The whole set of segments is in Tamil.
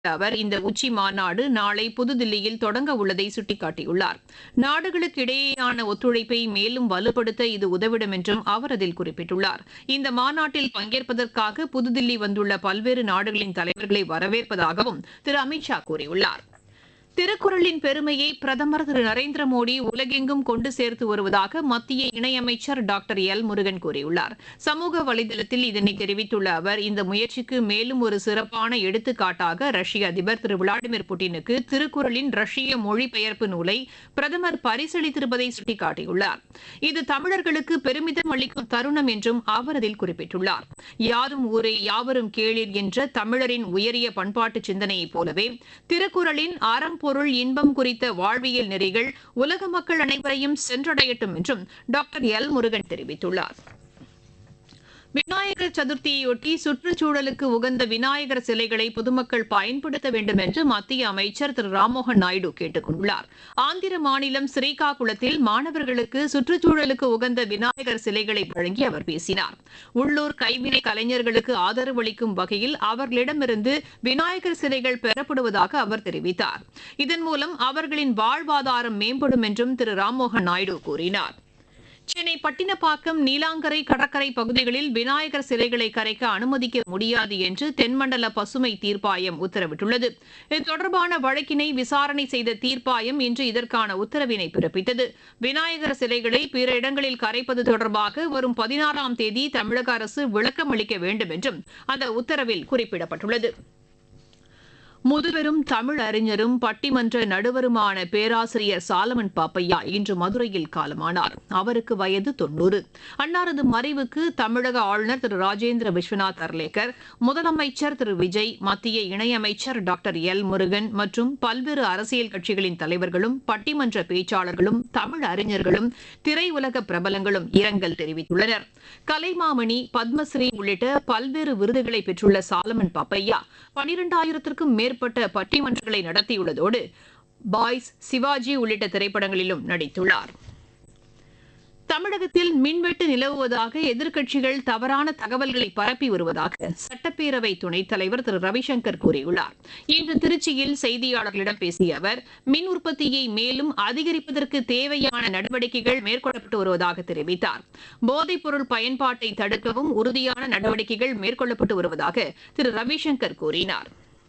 அவர் இந்த உச்சி மாநாடு நாளை புதுதில்லியில் தொடங்க உள்ளதை சுட்டிக்காட்டியுள்ளார் நாடுகளுக்கு இடையேயான ஒத்துழைப்பை மேலும் வலுப்படுத்த இது உதவிடும் என்றும் அவர் அதில் குறிப்பிட்டுள்ளார் இந்த மாநாட்டில் பங்கேற்பதற்காக புதுதில்லி வந்துள்ள பல்வேறு நாடுகளின் தலைவர்களை வரவேற்பதாகவும் திரு அமித்ஷா கூறியுள்ளார் திருக்குறளின் பெருமையை பிரதமர் திரு நரேந்திர மோடி உலகெங்கும் கொண்டு சேர்த்து வருவதாக மத்திய இணையமைச்சர் டாக்டர் எல் முருகன் கூறியுள்ளார் சமூக வலைதளத்தில் இதனை தெரிவித்துள்ள அவர் இந்த முயற்சிக்கு மேலும் ஒரு சிறப்பான எடுத்துக்காட்டாக ரஷ்ய அதிபர் திரு விளாடிமிர் புட்டினுக்கு திருக்குறளின் ரஷ்ய மொழிபெயர்ப்பு நூலை பிரதமர் பரிசளித்திருப்பதை சுட்டிக்காட்டியுள்ளார் இது தமிழர்களுக்கு பெருமிதம் அளிக்கும் தருணம் என்றும் அவர் அதில் குறிப்பிட்டுள்ளார் யாரும் ஊரே யாவரும் கேளீர் என்ற தமிழரின் உயரிய பண்பாட்டு சிந்தனையைப் போலவே திருக்குறளின் அறம் பொருள் இன்பம் குறித்த வாழ்வியல் நெறிகள் உலக மக்கள் அனைவரையும் சென்றடையட்டும் என்றும் டாக்டர் எல் முருகன் தெரிவித்துள்ளார் விநாயகர் சதுர்த்தியையொட்டி சுற்றுச்சூழலுக்கு உகந்த விநாயகர் சிலைகளை பொதுமக்கள் பயன்படுத்த வேண்டும் என்று மத்திய அமைச்சர் திரு ராம்மோகன் நாயுடு கேட்டுக் கொண்டுள்ளார் ஆந்திர மாநிலம் ஸ்ரீகாகுளத்தில் மாணவர்களுக்கு சுற்றுச்சூழலுக்கு உகந்த விநாயகர் சிலைகளை வழங்கி அவர் பேசினார் உள்ளூர் கைவினை கலைஞர்களுக்கு ஆதரவு அளிக்கும் வகையில் அவர்களிடமிருந்து விநாயகர் சிலைகள் பெறப்படுவதாக அவர் தெரிவித்தார் இதன் மூலம் அவர்களின் வாழ்வாதாரம் மேம்படும் என்றும் திரு ராம்மோகன் நாயுடு கூறினார் சென்னை பட்டினப்பாக்கம் நீலாங்கரை கடற்கரை பகுதிகளில் விநாயகர் சிலைகளை கரைக்க அனுமதிக்க முடியாது என்று தென்மண்டல பசுமை தீர்ப்பாயம் உத்தரவிட்டுள்ளது இது தொடர்பான வழக்கினை விசாரணை செய்த தீர்ப்பாயம் இன்று இதற்கான உத்தரவினை பிறப்பித்தது விநாயகர் சிலைகளை பிற இடங்களில் கரைப்பது தொடர்பாக வரும் பதினாறாம் தேதி தமிழக அரசு விளக்கம் அளிக்க வேண்டும் என்றும் அந்த உத்தரவில் குறிப்பிடப்பட்டுள்ளது முதுபெரும் தமிழ் அறிஞரும் பட்டிமன்ற நடுவருமான பேராசிரியர் சாலமன் பாப்பையா இன்று மதுரையில் காலமானார் அவருக்கு வயது தொன்னூறு அன்னாரது மறைவுக்கு தமிழக ஆளுநர் திரு ராஜேந்திர விஸ்வநாத் அர்லேக்கர் முதலமைச்சர் திரு விஜய் மத்திய இணையமைச்சர் டாக்டர் எல் முருகன் மற்றும் பல்வேறு அரசியல் கட்சிகளின் தலைவர்களும் பட்டிமன்ற பேச்சாளர்களும் தமிழ் அறிஞர்களும் திரையுலக பிரபலங்களும் இரங்கல் தெரிவித்துள்ளனர் கலைமாமணி பத்மஸ்ரீ உள்ளிட்ட பல்வேறு விருதுகளை பெற்றுள்ள சாலமன் பாப்பையா பனிரெண்டாயிரத்திற்கும் மேற்பட்ட பட்டிமன்றங்களை நடத்தியுள்ளதோடு பாய்ஸ் சிவாஜி உள்ளிட்ட திரைப்படங்களிலும் நடித்துள்ளார் தமிழகத்தில் மின்வெட்டு நிலவுவதாக எதிர்க்கட்சிகள் தவறான தகவல்களை பரப்பி வருவதாக சட்டப்பேரவை துணைத் தலைவர் திரு ரவிசங்கர் கூறியுள்ளார் இன்று திருச்சியில் செய்தியாளர்களிடம் பேசிய அவர் மின் உற்பத்தியை மேலும் அதிகரிப்பதற்கு தேவையான நடவடிக்கைகள் மேற்கொள்ளப்பட்டு வருவதாக தெரிவித்தார் போதைப்பொருள் பயன்பாட்டை தடுக்கவும் உறுதியான நடவடிக்கைகள் மேற்கொள்ளப்பட்டு வருவதாக திரு ரவிசங்கர் கூறினார்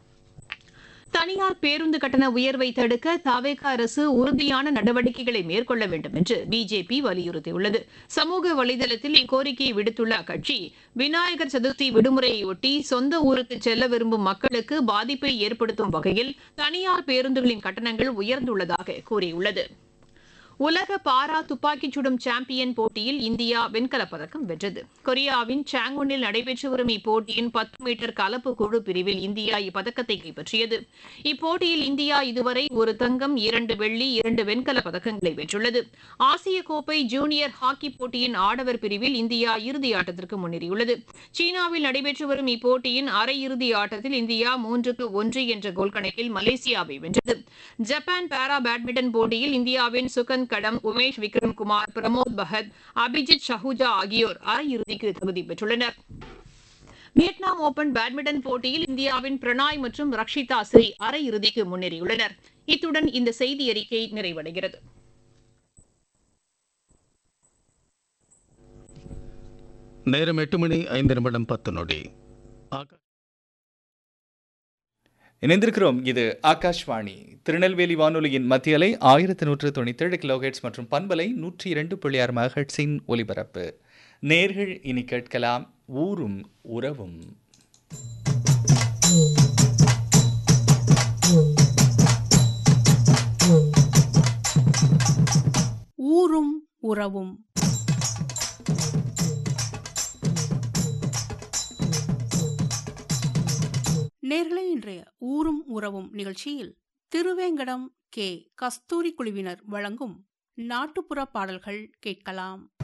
தனியார் பேருந்து கட்டண உயர்வை தடுக்க தவேக அரசு உறுதியான நடவடிக்கைகளை மேற்கொள்ள வேண்டும் என்று பிஜேபி வலியுறுத்தியுள்ளது சமூக வலைதளத்தில் இக்கோரிக்கையை விடுத்துள்ள அக்கட்சி விநாயகர் சதுர்த்தி விடுமுறையொட்டி சொந்த ஊருக்கு செல்ல விரும்பும் மக்களுக்கு பாதிப்பை ஏற்படுத்தும் வகையில் தனியார் பேருந்துகளின் கட்டணங்கள் உயர்ந்துள்ளதாக கூறியுள்ளது உலக பாரா துப்பாக்கிச் சுடும் சாம்பியன் போட்டியில் இந்தியா வெண்கலப் பதக்கம் வென்றது கொரியாவின் சாங்கோனில் நடைபெற்று வரும் இப்போட்டியின் பத்து மீட்டர் கலப்பு குழு பிரிவில் இந்தியா இப்பதக்கத்தை கைப்பற்றியது இப்போட்டியில் இந்தியா இதுவரை ஒரு தங்கம் இரண்டு வெள்ளி இரண்டு வெண்கலப் பதக்கங்களை வென்றுள்ளது ஆசிய கோப்பை ஜூனியர் ஹாக்கி போட்டியின் ஆடவர் பிரிவில் இந்தியா இறுதி ஆட்டத்திற்கு முன்னேறியுள்ளது சீனாவில் நடைபெற்று வரும் இப்போட்டியின் அரையிறுதி ஆட்டத்தில் இந்தியா மூன்றுக்கு ஒன்று என்ற கோல் கணக்கில் மலேசியாவை வென்றது ஜப்பான் பாரா பேட்மிண்டன் போட்டியில் இந்தியாவின் சுகந்த் கடம் உமேஷ் விக்ரம் குமார் பிரமோத் பகத் அபிஜித் ஷஹூஜா ஆகியோர் அரையிறுதிக்கு தகுதி பெற்றுள்ளனர் வியட்நாம் ஓபன் பேட்மிண்டன் போட்டியில் இந்தியாவின் பிரணாய் மற்றும் ரக்ஷிதா ஸ்ரீ அரையிறுதிக்கு முன்னேறியுள்ளனர் இத்துடன் இந்த செய்தி அறிக்கை நிறைவடைகிறது நேரம் எட்டு மணி ஐந்து நிமிடம் பத்து நொடி ஆகா- இணைந்திருக்கிறோம் இது ஆகாஷ்வாணி திருநெல்வேலி வானொலியின் மத்திய அலை ஆயிரத்தி நூற்று தொண்ணூத்தேழு கிலோஹெட்ஸ் மற்றும் பண்பலை நூற்றி இரண்டு புள்ளி ஆறு மகட்ஸின் ஒலிபரப்பு நேர்கள் இனி கேட்கலாம் ஊரும் உறவும் ஊரும் உறவும் நேர்களே இன்றைய ஊரும் உறவும் நிகழ்ச்சியில் திருவேங்கடம் கே கஸ்தூரி குழுவினர் வழங்கும் நாட்டுப்புற பாடல்கள் கேட்கலாம்